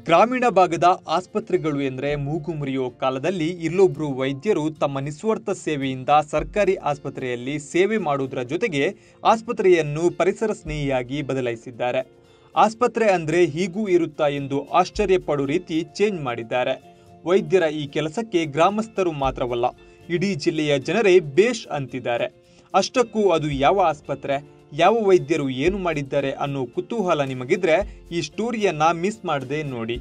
ಗ್ರಾಮೀಣ ಭಾಗದ ಆಸ್ಪತ್ರೆಗಳು ಎಂದರೆ ಮೂಗು ಮುರಿಯೋ ಕಾಲದಲ್ಲಿ ಇಲ್ಲೊಬ್ರು ವೈದ್ಯರು ತಮ್ಮ ನಿಸ್ವಾರ್ಥ ಸೇವೆಯಿಂದ ಸರ್ಕಾರಿ ಆಸ್ಪತ್ರೆಯಲ್ಲಿ ಸೇವೆ ಮಾಡುವುದರ ಜೊತೆಗೆ ಆಸ್ಪತ್ರೆಯನ್ನು ಪರಿಸರ ಸ್ನೇಹಿಯಾಗಿ ಬದಲಾಯಿಸಿದ್ದಾರೆ ಆಸ್ಪತ್ರೆ ಅಂದ್ರೆ ಹೀಗೂ ಇರುತ್ತಾ ಎಂದು ಆಶ್ಚರ್ಯ ಪಡೋ ರೀತಿ ಚೇಂಜ್ ಮಾಡಿದ್ದಾರೆ ವೈದ್ಯರ ಈ ಕೆಲಸಕ್ಕೆ ಗ್ರಾಮಸ್ಥರು ಮಾತ್ರವಲ್ಲ ಇಡೀ ಜಿಲ್ಲೆಯ ಜನರೇ ಬೇಷ್ ಅಂತಿದ್ದಾರೆ ಅಷ್ಟಕ್ಕೂ ಅದು ಯಾವ ಆಸ್ಪತ್ರೆ ಯಾವ ವೈದ್ಯರು ಏನು ಮಾಡಿದ್ದಾರೆ ಅನ್ನೋ ಕುತೂಹಲ ನಿಮಗಿದ್ರೆ ಈ ಸ್ಟೋರಿಯನ್ನ ಮಿಸ್ ಮಾಡದೆ ನೋಡಿ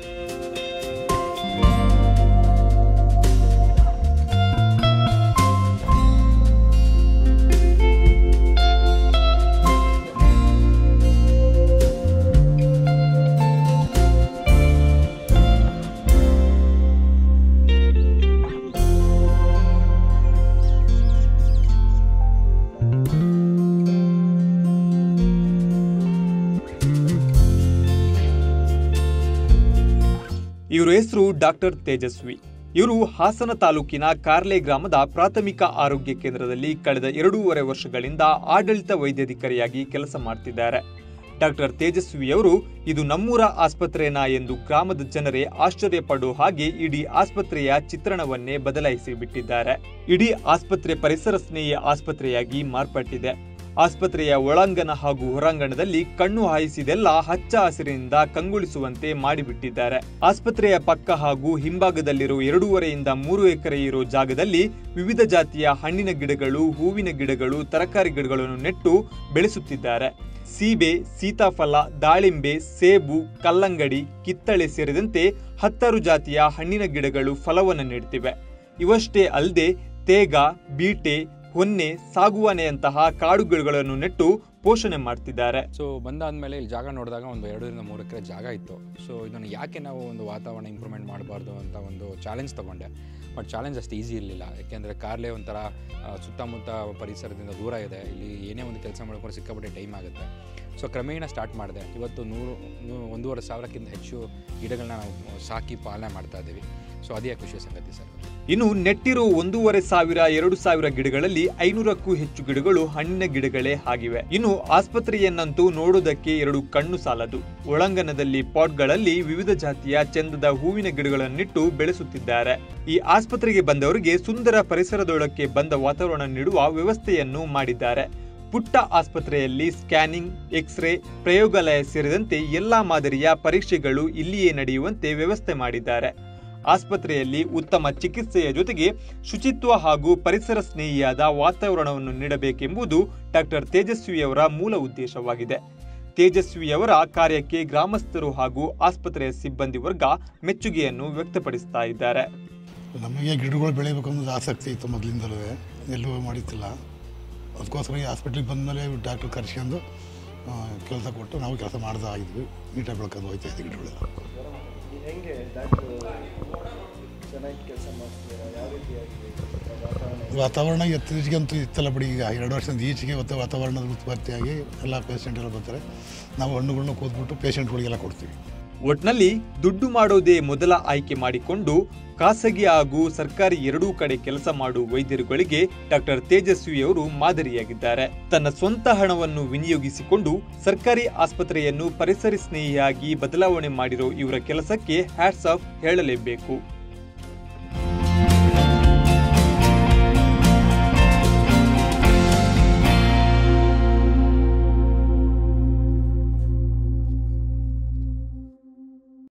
ಇವ್ರ ಹೆಸರು ಡಾಕ್ಟರ್ ತೇಜಸ್ವಿ ಇವರು ಹಾಸನ ತಾಲೂಕಿನ ಕಾರ್ಲೆ ಗ್ರಾಮದ ಪ್ರಾಥಮಿಕ ಆರೋಗ್ಯ ಕೇಂದ್ರದಲ್ಲಿ ಕಳೆದ ಎರಡೂವರೆ ವರ್ಷಗಳಿಂದ ಆಡಳಿತ ವೈದ್ಯಾಧಿಕಾರಿಯಾಗಿ ಕೆಲಸ ಮಾಡ್ತಿದ್ದಾರೆ ಡಾಕ್ಟರ್ ತೇಜಸ್ವಿಯವರು ಇದು ನಮ್ಮೂರ ಆಸ್ಪತ್ರೆನಾ ಎಂದು ಗ್ರಾಮದ ಜನರೇ ಆಶ್ಚರ್ಯ ಪಡೋ ಹಾಗೆ ಇಡೀ ಆಸ್ಪತ್ರೆಯ ಚಿತ್ರಣವನ್ನೇ ಬದಲಾಯಿಸಿ ಬಿಟ್ಟಿದ್ದಾರೆ ಇಡೀ ಆಸ್ಪತ್ರೆ ಪರಿಸರ ಸ್ನೇಹಿ ಆಸ್ಪತ್ರೆಯಾಗಿ ಮಾರ್ಪಟ್ಟಿದೆ ಆಸ್ಪತ್ರೆಯ ಒಳಾಂಗಣ ಹಾಗೂ ಹೊರಾಂಗಣದಲ್ಲಿ ಕಣ್ಣು ಹಾಯಿಸಿದೆಲ್ಲ ಹಚ್ಚ ಹಸಿರಿನಿಂದ ಕಂಗೊಳಿಸುವಂತೆ ಮಾಡಿಬಿಟ್ಟಿದ್ದಾರೆ ಆಸ್ಪತ್ರೆಯ ಪಕ್ಕ ಹಾಗೂ ಹಿಂಭಾಗದಲ್ಲಿರೋ ಎರಡೂವರೆಯಿಂದ ಮೂರು ಎಕರೆ ಇರೋ ಜಾಗದಲ್ಲಿ ವಿವಿಧ ಜಾತಿಯ ಹಣ್ಣಿನ ಗಿಡಗಳು ಹೂವಿನ ಗಿಡಗಳು ತರಕಾರಿ ಗಿಡಗಳನ್ನು ನೆಟ್ಟು ಬೆಳೆಸುತ್ತಿದ್ದಾರೆ ಸೀಬೆ ಸೀತಾಫಲ ದಾಳಿಂಬೆ ಸೇಬು ಕಲ್ಲಂಗಡಿ ಕಿತ್ತಳೆ ಸೇರಿದಂತೆ ಹತ್ತಾರು ಜಾತಿಯ ಹಣ್ಣಿನ ಗಿಡಗಳು ಫಲವನ್ನು ನೀಡುತ್ತಿವೆ ಇವಷ್ಟೇ ಅಲ್ಲದೆ ತೇಗ ಬೀಟೆ ಹೊನ್ನೆ ಸಾಗುವಾನೆಯಂತಹ ಕಾಡು ಗಿಡಗಳನ್ನು ನೆಟ್ಟು ಪೋಷಣೆ ಮಾಡ್ತಿದ್ದಾರೆ ಸೊ ಬಂದಾದಮೇಲೆ ಇಲ್ಲಿ ಜಾಗ ನೋಡಿದಾಗ ಒಂದು ಎರಡರಿಂದ ಮೂರು ಎಕರೆ ಜಾಗ ಇತ್ತು ಸೊ ಇದನ್ನು ಯಾಕೆ ನಾವು ಒಂದು ವಾತಾವರಣ ಇಂಪ್ರೂವ್ಮೆಂಟ್ ಮಾಡಬಾರ್ದು ಅಂತ ಒಂದು ಚಾಲೆಂಜ್ ತೊಗೊಂಡೆ ಬಟ್ ಚಾಲೆಂಜ್ ಅಷ್ಟು ಈಸಿ ಇರಲಿಲ್ಲ ಯಾಕೆಂದರೆ ಕಾರ್ಲೆ ಒಂಥರ ಆ, ಸುತ್ತಮುತ್ತ ಪರಿಸರದಿಂದ ದೂರ ಇದೆ ಇಲ್ಲಿ ಏನೇ ಒಂದು ಕೆಲಸ ಮಾಡ್ಕೊಂಡು ಸಿಕ್ಕಾಪಟ್ಟೆ ಟೈಮ್ ಆಗುತ್ತೆ ಸೊ ಕ್ರಮೇಣ ಸ್ಟಾರ್ಟ್ ಮಾಡಿದೆ ಇವತ್ತು ನೂರು ನೂ- ಒಂದೂವರೆ ಸಾವಿರಕ್ಕಿಂತ ಹೆಚ್ಚು ಗಿಡಗಳನ್ನ ನಾವು ಸಾಕಿ ಪಾಲನೆ ಮಾಡ್ತಾ ಇದ್ದೀವಿ ಸೊ ಅದೇ ಖುಷಿಯ ಸಂಗತಿ ಸರ್ ಇನ್ನು ನೆಟ್ಟಿರೋ ಒಂದೂವರೆ ಸಾವಿರ ಎರಡು ಸಾವಿರ ಗಿಡಗಳಲ್ಲಿ ಐನೂರಕ್ಕೂ ಹೆಚ್ಚು ಗಿಡಗಳು ಹಣ್ಣಿನ ಗಿಡಗಳೇ ಆಗಿವೆ ಇನ್ನು ಆಸ್ಪತ್ರೆಯನ್ನಂತೂ ನೋಡೋದಕ್ಕೆ ಎರಡು ಕಣ್ಣು ಸಾಲದು ಒಳಾಂಗಣದಲ್ಲಿ ಪಾಟ್ಗಳಲ್ಲಿ ವಿವಿಧ ಜಾತಿಯ ಚಂದದ ಹೂವಿನ ಗಿಡಗಳನ್ನಿಟ್ಟು ಬೆಳೆಸುತ್ತಿದ್ದಾರೆ ಈ ಆಸ್ಪತ್ರೆಗೆ ಬಂದವರಿಗೆ ಸುಂದರ ಪರಿಸರದೊಳಕ್ಕೆ ಬಂದ ವಾತಾವರಣ ನೀಡುವ ವ್ಯವಸ್ಥೆಯನ್ನು ಮಾಡಿದ್ದಾರೆ ಪುಟ್ಟ ಆಸ್ಪತ್ರೆಯಲ್ಲಿ ಸ್ಕ್ಯಾನಿಂಗ್ ಎಕ್ಸ್ರೇ ಪ್ರಯೋಗಾಲಯ ಸೇರಿದಂತೆ ಎಲ್ಲಾ ಮಾದರಿಯ ಪರೀಕ್ಷೆಗಳು ಇಲ್ಲಿಯೇ ನಡೆಯುವಂತೆ ವ್ಯವಸ್ಥೆ ಮಾಡಿದ್ದಾರೆ ಆಸ್ಪತ್ರೆಯಲ್ಲಿ ಉತ್ತಮ ಚಿಕಿತ್ಸೆಯ ಜೊತೆಗೆ ಶುಚಿತ್ವ ಹಾಗೂ ಪರಿಸರ ಸ್ನೇಹಿಯಾದ ವಾತಾವರಣವನ್ನು ನೀಡಬೇಕೆಂಬುದು ಡಾಕ್ಟರ್ ತೇಜಸ್ವಿಯವರ ಮೂಲ ಉದ್ದೇಶವಾಗಿದೆ ತೇಜಸ್ವಿಯವರ ಕಾರ್ಯಕ್ಕೆ ಗ್ರಾಮಸ್ಥರು ಹಾಗೂ ಆಸ್ಪತ್ರೆಯ ಸಿಬ್ಬಂದಿ ವರ್ಗ ಮೆಚ್ಚುಗೆಯನ್ನು ವ್ಯಕ್ತಪಡಿಸ್ತಾ ಇದ್ದಾರೆ ನಮಗೆ ಗಿಡಗಳು ಬೆಳಿಬೇಕು ಅನ್ನೋದು ಆಸಕ್ತಿ ಇತ್ತು ಮೊದಲಿಂದಲೂ ಎಲ್ಲೂ ಮಾಡಿತ್ತಿಲ್ಲ ಅದಕ್ಕೋಸ್ಕರ ಈ ಹಾಸ್ಪಿಟ್ಲಿಗೆ ಬಂದಮೇಲೆ ಡಾಕ್ಟ್ರ್ ಕರ್ಸ್ಕೊಂಡು ಕೆಲಸ ಕೊಟ್ಟು ನಾವು ಕೆಲಸ ಮಾಡ್ತಾ ಇದ್ವಿ ನೀಟಾಗಿ ಬೆಳ್ಕೊಂಡು ಹೋಗ್ತಾ ಇದ್ವಿ ಗಿಡಗಳೆಲ್ಲ ಹೆಂಗೆ ಡಾಕ್ಟ್ರು ಚೆನ್ನಾಗಿ ಕೆಲಸ ಮಾಡ್ತಿದ್ದೀರಾ ಯಾವ ರೀತಿಯಾಗಿ ವಾತಾವರಣ ವಾತಾವರಣ ಇತ್ತೀಚೆಗಂತೂ ಇತ್ತಲ್ಲ ಬಿಡಿ ಈಗ ಎರಡು ವರ್ಷದಿಂದ ಈಚೆಗೆ ಮತ್ತೆ ವಾತಾವರಣದ ಉತ್ಪತ್ತಿಯಾಗಿ ಎಲ್ಲ ಪೇಷಂಟ್ ಎಲ್ಲ ಬರ್ತಾರೆ ನಾವು ಹಣ್ಣುಗಳನ್ನ ಕೂತ್ಬಿಟ್ಟು ಪೇಷಂಟ್ಗಳಿಗೆಲ್ಲ ಕೊಡ್ತೀವಿ ಒಟ್ನಲ್ಲಿ ದುಡ್ಡು ಮಾಡೋದೇ ಮೊದಲ ಆಯ್ಕೆ ಮಾಡಿಕೊಂಡು ಖಾಸಗಿ ಹಾಗೂ ಸರ್ಕಾರಿ ಎರಡೂ ಕಡೆ ಕೆಲಸ ಮಾಡುವ ವೈದ್ಯರುಗಳಿಗೆ ಡಾಕ್ಟರ್ ತೇಜಸ್ವಿಯವರು ಮಾದರಿಯಾಗಿದ್ದಾರೆ ತನ್ನ ಸ್ವಂತ ಹಣವನ್ನು ವಿನಿಯೋಗಿಸಿಕೊಂಡು ಸರ್ಕಾರಿ ಆಸ್ಪತ್ರೆಯನ್ನು ಪರಿಸರ ಸ್ನೇಹಿಯಾಗಿ ಬದಲಾವಣೆ ಮಾಡಿರೋ ಇವರ ಕೆಲಸಕ್ಕೆ ಹ್ಯಾಟ್ಸ್ ಆಫ್ ಹೇಳಲೇಬೇಕು